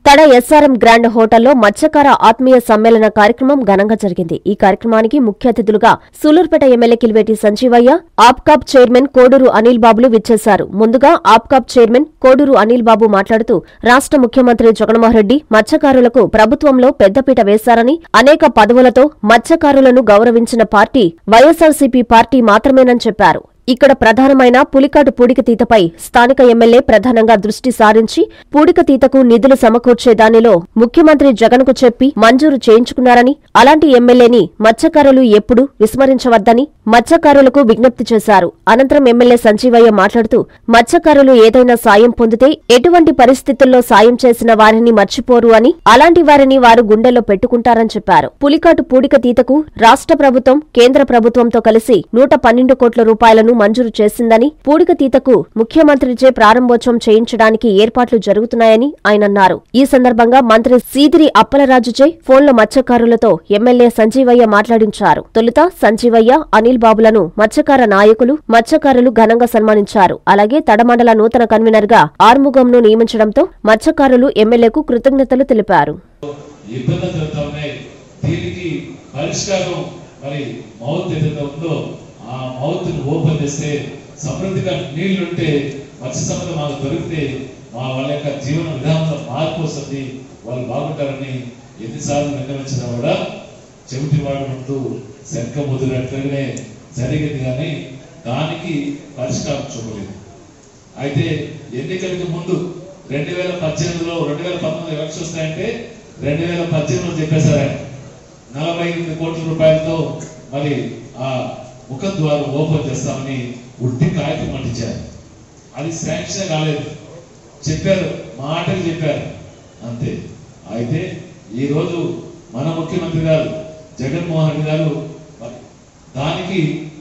తడ SRM grand హోటల్లో మత్స్యకార ఆత్మీయ సమ్మేళన కార్యక్రమం ఘనంగా జరిగింది ఈ కార్యక్రమానికి ముఖ్య అతిథులుగా సూలూరుపేట ఎమ్మెల్యే కిల్వేటి సంజీవయ్య ఆప్కాప్ చైర్మన్ కోడూరు అనిల్ బాబులు విచ్చేశారు ముందుగా ఆప్కాప్ చైర్మన్ కోడూరు అనిల్ బాబు మాట్లాడుతూ రాష్ట్ర ముఖ్యమంత్రి జగన్మోహన్ రెడ్డి మత్స్యకారులకు ప్రభుత్వంలో పెద్దపీట వేశారని అనేక పదవులతో మత్స్యకారులను గౌరవించిన పార్టీ వైఎస్ఆర్సీపీ పార్టీ మాత్రమేనని చెప్పారు ఇక్కడ ప్రధానమైన పులికాటు పూడికతీతపై స్థానిక ఎమ్మెల్యే ప్రధానంగా దృష్టి సారించి పూడికతీతకు నిధులు సమకూర్చే దానిలో ముఖ్యమంత్రి జగన్కు చెప్పి మంజూరు చేయించుకున్నారని అలాంటి ఎమ్మెల్యేని మత్స్యకారులు ఎప్పుడూ విస్మరించవద్దని మత్స్యకారులకు విజ్ఞప్తి చేశారు అనంతరం ఎమ్మెల్యే సంజీవయ్య మాట్లాడుతూ మత్స్యకారులు ఏదైనా సాయం పొందితే ఎటువంటి పరిస్థితుల్లో సాయం చేసిన వారిని మర్చిపోరు అని అలాంటి వారిని వారు గుండెల్లో పెట్టుకుంటారని చెప్పారు పులికాటు పూడికతీతకు రాష్ట్ర ప్రభుత్వం కేంద్ర ప్రభుత్వంతో కలిసి నూట పన్నెండు కోట్ల రూపాయలను మంజూరు చేసిందని పూడికతీతకు ముఖ్యమంత్రిచే ప్రారంభోత్సవం చేయించడానికి ఏర్పాట్లు జరుగుతున్నాయని ఆయన అన్నారు ఈ సందర్భంగా మంత్రి సీదిరి అప్పలరాజుచే ఫోన్లో మత్స్యకారులతో ఎమ్మెల్యే సంజీవయ్య మాట్లాడించారు తొలుత సంజీవయ్య అనిల్ బాబులను మత్స్యకార నాయకులు మత్స్యకారులు ఘనంగా సన్మానించారు అలాగే తడమండల నూతన కన్వీనర్ గా ఆర్ముగంను నియమించడంతో మత్స్యకారులు ఎమ్మెల్యేకు కృతజ్ఞతలు తెలిపారు ఇబ్బందులు జరుగుతా ఉన్నాయి దీనికి పరిష్కారం మరి మౌత్ ఏదైతే ఉందో ఆ మౌత్ ని ఓపెన్ చేస్తే సమృద్ధిగా నీళ్లుంటే మత్స్య సంపద మాకు దొరికితే మా వాళ్ళ యొక్క జీవన విధానంలో మార్పు వస్తుంది వాళ్ళు బాగుంటారని ఎన్నిసార్లు విన్నవించినా కూడా చెవిటి వాడు ముందు శంఖ ముదిరినట్లుగానే జరిగింది కానీ దానికి పరిష్కారం చూపలేదు అయితే ఎన్నికలకు ముందు రెండు వేల పద్దెనిమిదిలో రెండు వేల పంతొమ్మిది ఎలక్షన్ వస్తాయంటే రెండు వేల పద్దెనిమిదిలో చెప్పేశారు ఆయన నలభై ఎనిమిది కోట్ల రూపాయలతో మరి ఆ ముఖద్వారం ఓపెన్ చేస్తామని ఉట్టి కాగితం అంటించారు అది శాంక్షన్ కాలేదు చెప్పారు మాటలు చెప్పారు అంతే అయితే ఈ రోజు మన ముఖ్యమంత్రి గారు జగన్మోహన్ రెడ్డి గారు మరి దానికి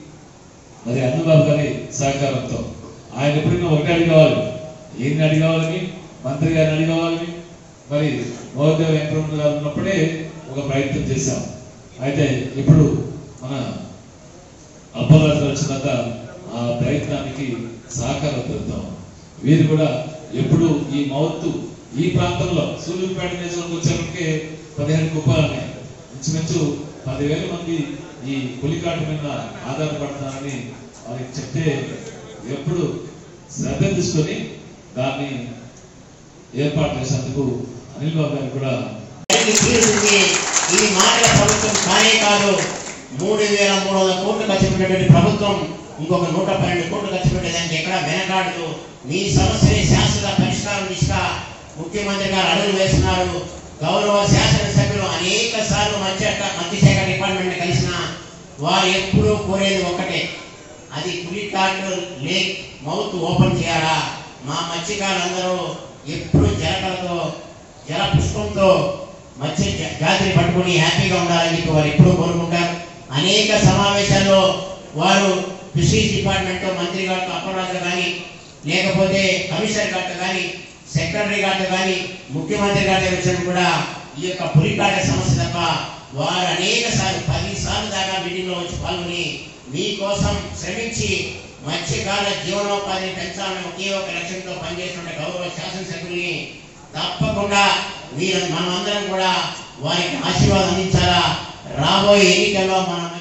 మరి అన్నబాబు గారి సహకారంతో ఆయన ఎప్పుడైనా ఒకటి అడిగేవాళ్ళు ఏంటి అడిగేవాళ్ళని మంత్రి గారిని అడిగేవాళ్ళని మరి మోదేవ వెంకటరమణ గారు ఉన్నప్పుడే ఒక ప్రయత్నం చేశాం అయితే ఇప్పుడు మన అబ్బరాజు వచ్చినాక ఆ ప్రయత్నానికి సహకారం తెలుద్దాం వీరు కూడా ఎప్పుడు ఈ మౌత్ ఈ ప్రాంతంలో సూర్యుపేట నియోజకవర్గం వచ్చేప్పటికే పదిహేను కుప్పాలు ఉన్నాయి ఇంచుమించు పదివేల మంది ఈ పులికాటు మీద ఆధారపడుతున్నారని వారికి చెప్తే ఎప్పుడు శ్రద్ధ తీసుకొని దాన్ని ఏర్పాటు చేసేందుకు అనిల్ బాబు గారు కూడా దానికి తీరుతుంది ఈ మాటల ప్రభుత్వం కానే కాదు మూడు వేల మూడు వందల కోట్లు ఖర్చు పెట్టినటువంటి ప్రభుత్వం ఇంకొక నూట పన్నెండు కోట్లు ఖర్చు పెట్టేదానికి ఎక్కడ వెనకాడదు మీ సమస్యని శాశ్వత పరిష్కారం దిశగా ముఖ్యమంత్రి గారు అడుగులు వేస్తున్నారు గౌరవ శాసనసభ్యులు అనేక సార్లు మత్స్య మత్స్యశాఖ డిపార్ట్మెంట్ కలిసిన వారు ఎప్పుడూ కోరేది ఒకటే అది పులికాటు లేక్ మౌత్ ఓపెన్ చేయాలా మా మత్స్యకారులందరూ ఎప్పుడు జలకలతో జల పుష్పంతో మత్స్య జా- జాతిని పట్టుకుని హ్యాపీగా ఉండాలని చెప్పి వారు ఎప్పుడూ కోరుకుంటారు అనేక సమావేశాల్లో వారు ఫిషరీస్ డిపార్ట్మెంట్ మంత్రి గారితో అప్పరాజు కానీ లేకపోతే కమిషనర్ గారితో కానీ సెక్రటరీ గారితో కానీ ముఖ్యమంత్రి గారి దగ్గర వచ్చినప్పుడు కూడా ఈ యొక్క పులికాట సమస్య తప్ప వారు అనేక సార్లు పది సార్లు దాకా మీటింగ్లో వచ్చి పాల్గొని మీకోసం శ్రమించి మత్స్యకారుల జీవనోపాధిని పెంచాలని ఒకే ఒక లక్ష్యంతో పనిచేస్తున్న గౌరవ శాసనసభ్యుల్ని తప్పకుండా మీరు మనమందరం కూడా వారికి ఆశీర్వాదం అందించాలా రాబోయే ఎన్నికల్లో మనం